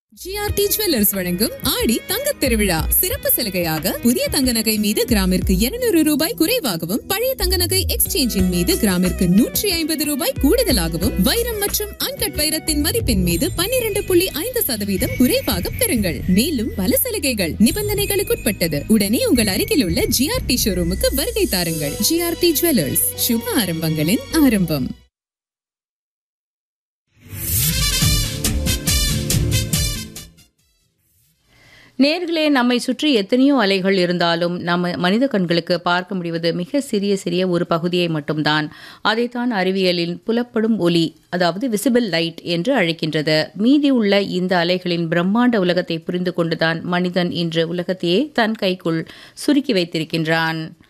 GRT jewellers வழங்கும் ஆடி தங்கத் திருவிழா சிறப்பு சலுகையாக புதிய தங்க நகை மீது கிராமிற்கு 200 ரூபாய் குறைவாகவும் பழைய தங்க நகை எக்ஸ்சேஞ்சின் மீது கிராமிற்கு நூற்றி ஐம்பது ரூபாய் கூடுதலாகவும் வைரம் மற்றும் அன்கட் வைரத்தின் மதிப்பின் மீது 12.5% புள்ளி ஐந்து சதவீதம் குறைவாக பெறுங்கள் மேலும் பல சலுகைகள் நிபந்தனைகளுக்குட்பட்டது உடனே உங்கள் அருகில் உள்ள ஜிஆர்டி ஷோரூமுக்கு வருகை தாருங்கள் ஜிஆர்டி ஜுவல்லர்ஸ் சுப ஆரம்பங்களின் ஆரம்பம் நேர்களே நம்மை சுற்றி எத்தனையோ அலைகள் இருந்தாலும் நம்ம மனித கண்களுக்கு பார்க்க முடிவது மிக சிறிய சிறிய ஒரு பகுதியை மட்டும்தான் அதைத்தான் அறிவியலில் புலப்படும் ஒளி அதாவது விசிபிள் லைட் என்று அழைக்கின்றது மீதி உள்ள இந்த அலைகளின் பிரம்மாண்ட உலகத்தை புரிந்து கொண்டுதான் மனிதன் இன்று உலகத்தையே தன் கைக்குள் சுருக்கி வைத்திருக்கின்றான்